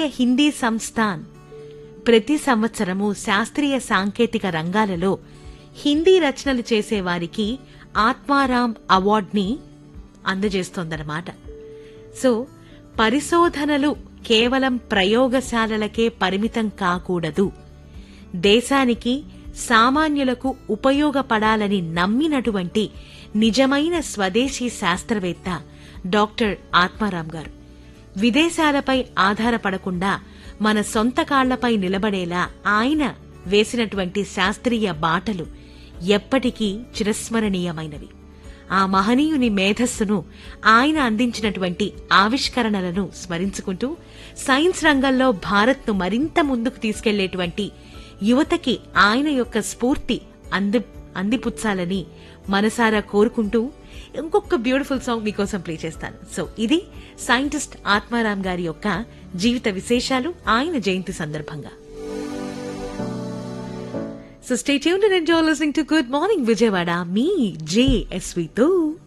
భారతీయ హిందీ సంస్థాన్ ప్రతి సంవత్సరము శాస్త్రీయ సాంకేతిక రంగాలలో హిందీ రచనలు చేసే వారికి ఆత్మారాం అవార్డ్ని అందజేస్తోందన్నమాట సో పరిశోధనలు కేవలం ప్రయోగశాలలకే పరిమితం కాకూడదు దేశానికి సామాన్యులకు ఉపయోగపడాలని నమ్మినటువంటి నిజమైన స్వదేశీ శాస్త్రవేత్త డాక్టర్ ఆత్మారాం గారు విదేశాలపై ఆధారపడకుండా మన సొంత కాళ్లపై నిలబడేలా ఆయన వేసినటువంటి శాస్త్రీయ బాటలు ఎప్పటికీ చిరస్మరణీయమైనవి ఆ మహనీయుని మేధస్సును ఆయన అందించినటువంటి ఆవిష్కరణలను స్మరించుకుంటూ సైన్స్ రంగంలో భారత్ను మరింత ముందుకు తీసుకెళ్లేటువంటి యువతకి ఆయన యొక్క స్ఫూర్తి అంది అందిపుచ్చాలని మనసారా కోరుకుంటూ ఇంకొక బ్యూటిఫుల్ సాంగ్ మీకోసం ప్లే చేస్తాను సో ఇది సైంటిస్ట్ ఆత్మారాం గారి యొక్క జీవిత విశేషాలు ఆయన జయంతి సందర్భంగా so stay tuned and enjoy listening to good morning Vijayawada మీ జేఎస్వితో